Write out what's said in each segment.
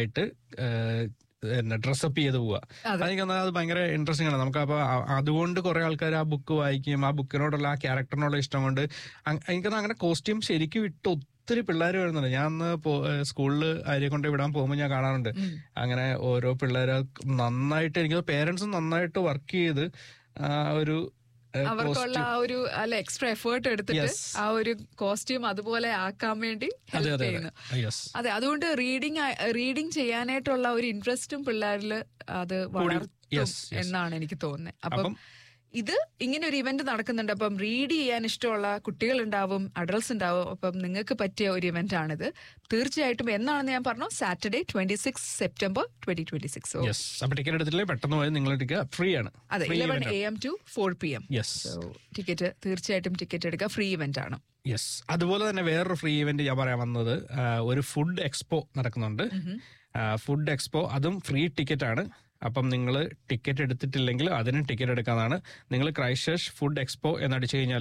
ആയിട്ട് ഡ്രസ്സപ്പ് ചെയ്ത് പോവുക അതെ. അതെനിക്ക് തോന്നുന്നത് അത് ഭയങ്കര ഇൻട്രസ്റ്റിംഗ് ആണ് നമുക്ക് അപ്പൊ അ- അതുകൊണ്ട് കുറെ ആൾക്കാർ ആ ബുക്ക് വായിക്കും ആ ബുക്കിനോടുള്ള ആ ക്യാരക്ടറിനോടുള്ള ഇഷ്ടം കൊണ്ട് അങ് എനിക്കൊന്ന് അങ്ങനെ കോസ്റ്റ്യൂം ശരിക്കും ഇട്ട് ഒത്തിരി പിള്ളേർ വരുന്നുണ്ട് ഞാൻ അന്ന് സ്കൂളിൽ അരിയെ കൊണ്ട് വിടാൻ പോകുമ്പോൾ ഞാൻ കാണാറുണ്ട് അങ്ങനെ ഓരോ പിള്ളേർ നന്നായിട്ട് എനിക്ക് പേരൻസ് നന്നായിട്ട് വർക്ക് ചെയ്ത് ആ ഒരു ഏഹ്, അവർക്കുള്ള ആ ഒരു അല്ല എക്സ്ട്രാ എഫേർട്ട് എടുത്തിട്ട് Yes. ആ ഒരു കോസ്റ്റ്യൂം അതുപോലെ ആക്കാൻ വേണ്ടി അതെ ഹെൽപ്പ് അതെ ചെയ്യുന്നു അതെ യെസ് അതെ അതുകൊണ്ട് റീഡിങ് റീഡിങ് ചെയ്യാനായിട്ടുള്ള ഒരു ഇൻട്രസ്റ്റും പിള്ളേരിൽ അത് വളർത്തും yes, yes. എന്നാണ് എനിക്ക് തോന്നുന്നത് അപ്പം അപ്പം ഇത് ഇങ്ങനെ ഒരു ഇവന്റ് നടക്കുന്നുണ്ട് അപ്പം റീഡ് ചെയ്യാൻ ഇഷ്ടമുള്ള കുട്ടികൾ ഉണ്ടാവും അഡൾട്ട്സ് ഉണ്ടാവും അപ്പം നിങ്ങൾക്ക് പറ്റിയ ഒരു ഇവന്റ് ആണിത് തീർച്ചയായിട്ടും എന്നാണെന്ന് ഞാൻ പറഞ്ഞു Saturday twenty six September twenty twenty six yes അപ്പൊ ടിക്കറ്റ് എടുത്തില്ലേ പെട്ടെന്ന് പോയി നിങ്ങൾ ടിക്കറ്റ് ഫ്രീ ആണ് അതെ Free ഇലവൻ event ആണ്. A M two four P M yes so ticket തീർച്ചയായിട്ടും ടിക്കറ്റ് എടുക്കുക ഫ്രീ ഇവന്റ് ആണ് യെസ് അതുപോലെ തന്നെ വേറൊരു ഫ്രീ ഇവന്റ് ഞാൻ പറയാൻ വന്നത് ആ, ഒരു ഫുഡ് എക്സ്പോ നടക്കുന്നുണ്ട് ഫുഡ് എക്സ്പോ അതും ഫ്രീ ടിക്കറ്റ് ആണ് അപ്പം നിങ്ങൾ ടിക്കറ്റ് എടുത്തിട്ടില്ലെങ്കിൽ അതിനും ടിക്കറ്റ് എടുക്കാന്നാണ് നിങ്ങൾ ക്രൈസ്റ്റേഴ്സ് ഫുഡ് എക്സ്പോ എന്നടിച്ചു കഴിഞ്ഞാൽ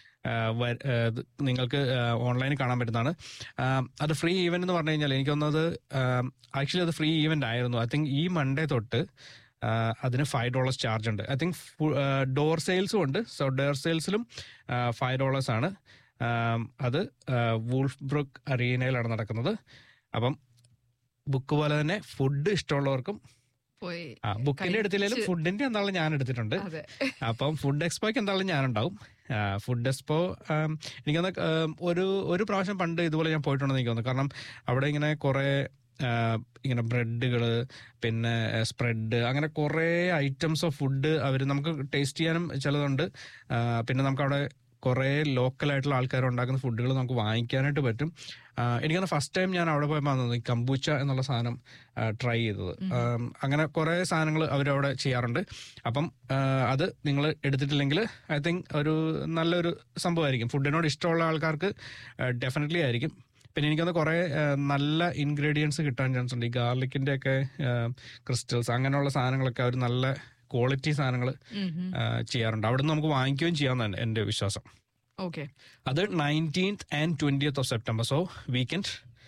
നിങ്ങൾക്ക് ഓൺലൈനിൽ കാണാൻ പറ്റുന്നതാണ് ആ, അത് ഫ്രീ ഈവന്റ് എന്ന് പറഞ്ഞു കഴിഞ്ഞാൽ എനിക്ക് തോന്നുന്നത് ആക്ച്വലി അത് ഫ്രീ ഈവന്റ് ആയിരുന്നു ഐ തിങ്ക് ഈ മൺഡേ തൊട്ട് ആ, അതിന് ഫൈവ് ഡോളേഴ്സ് ചാർജ് ഉണ്ട് ഐ തിങ്ക് ഡോർ സെയിൽസും ഉണ്ട് സോ ഡോർ സെയിൽസിലും ഫൈവ് ഡോളേഴ്സ് ആണ് ആം, അത് വൂൾഫ് ബ്രുക്ക് അറീനയിലാണ് നടക്കുന്നത് അപ്പം ബുക്ക് പോലെ തന്നെ ഫുഡ് ഇഷ്ടമുള്ളവർക്കും പോയി ആ ബുക്കിന്റെ എടുത്തില്ലെങ്കിലും കഴിച്ച് ഫുഡിന്റെ എന്തായാലും ഞാൻ എടുത്തിട്ടുണ്ട് അതെ അപ്പം ഫുഡ് എക്സ്പോയ്ക്ക് എന്തായാലും ഞാനുണ്ടാവും ഫുഡ് എക്സ്പോ എനിക്കൊന്ന് ഒരു ഒരു പ്രാവശ്യം പണ്ട് ഇതുപോലെ ഞാൻ പോയിട്ടുണ്ടെന്ന് എനിക്ക് തോന്നുന്നു കാരണം അവിടെ ഇങ്ങനെ കുറേ ആ, ഇങ്ങനെ ബ്രെഡുകൾ പിന്നെ സ്പ്രെഡ് അങ്ങനെ കുറേ ഐറ്റംസ് ഓഫ് ഫുഡ് അവർ നമുക്ക് ടേസ്റ്റ് ചെയ്യാനും ചിലതുണ്ട് ആ, പിന്നെ നമുക്ക് അവിടെ കുറേ ലോക്കലായിട്ടുള്ള ആൾക്കാർ ഉണ്ടാക്കുന്ന ഫുഡുകൾ നമുക്ക് വാങ്ങിക്കാനായിട്ട് പറ്റും ആ, എനിക്കന്ന് ഫസ്റ്റ് ടൈം ഞാൻ അവിടെ പോയപ്പോൾ തോന്നുന്നു ഈ കമ്പൂച്ച എന്നുള്ള സാധനം ട്രൈ ചെയ്തത് ആം, അങ്ങനെ കുറേ സാധനങ്ങൾ അവരവിടെ ചെയ്യാറുണ്ട് അപ്പം ആ, അത് നിങ്ങൾ എടുത്തിട്ടില്ലെങ്കിൽ ഐ തിങ്ക് ഒരു നല്ലൊരു സംഭവമായിരിക്കും ഫുഡിനോട് ഇഷ്ടമുള്ള ആൾക്കാർക്ക് ഡെഫിനറ്റ്ലി ആയിരിക്കും പിന്നെ എനിക്കൊന്ന് കുറേ ആ, നല്ല ഇൻഗ്രീഡിയൻസ് കിട്ടാൻ ചാൻസ് ഉണ്ട് ഈ ഗാർലിക്കിന്റെ ഒക്കെ ക്രിസ്റ്റൽസ് അങ്ങനെയുള്ള സാധനങ്ങളൊക്കെ അവർ നല്ല ക്വാളിറ്റി സാധനങ്ങൾ ചെയ്യാറുണ്ട് അവിടെ നിന്ന് നമുക്ക് വാങ്ങിക്കുകയും ചെയ്യാമെന്നാണ് എൻ്റെ വിശ്വാസം ഓക്കെ അത് nineteenth and twentieth of September so weekend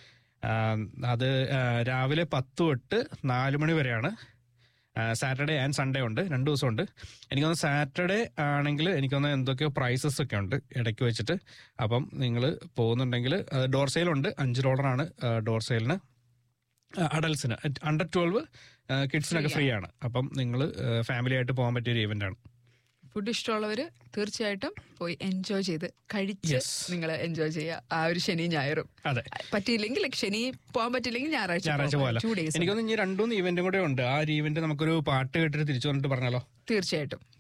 അത് ആ, രാവിലെ പത്ത് തൊട്ട് നാല് മണി വരെയാണ് സാറ്റർഡേ ആൻഡ് സൺഡേ ഉണ്ട് രണ്ട് ദിവസമുണ്ട് എനിക്കൊന്ന് സാറ്റർഡേ ആണെങ്കിൽ എനിക്കൊന്ന് എന്തൊക്കെയോ പ്രൈസസ് ഒക്കെ ഉണ്ട് ഇടയ്ക്ക് വെച്ചിട്ട് അപ്പം നിങ്ങൾ പോകുന്നുണ്ടെങ്കിൽ ഡോർ സെയിലുണ്ട് അഞ്ച് ഡോളറാണ് ഡോർ സെയിലിന് അഡൽസിന് അണ്ടർ ട്വൽവ് കിഡ്സിനൊക്കെ ഫ്രീ ആണ് അപ്പം നിങ്ങൾ ഫാമിലി ആയിട്ട് പോകാൻ പറ്റിയ ഒരു ഇവന്റ് ആണ് ഫുഡ് ഇഷ്ടമുള്ളവര് തീർച്ചയായിട്ടും പോയി എൻജോയ് ചെയ്ത് കഴിച്ച് Yes. നിങ്ങൾ എൻജോയ് ചെയ്യുക ആ ഒരു ശനി ഞായറും അതെ പറ്റിയില്ലെങ്കിൽ like ശനി പോകാൻ പറ്റില്ലെങ്കിൽ ഞായറാഴ്ച ഞായറാഴ്ച പോലെ ടു ഡേയ്സ് എനിക്കൊന്ന് ഇനി രണ്ടുമൂന്ന് ഇവന്റും കൂടെ ഉണ്ട് ആ ഒരു ഇവന്റ് നമുക്കൊരു പാട്ട് കേട്ടിട്ട് തിരിച്ചു വന്നിട്ട് പറഞ്ഞാലോ തീർച്ചയായിട്ടും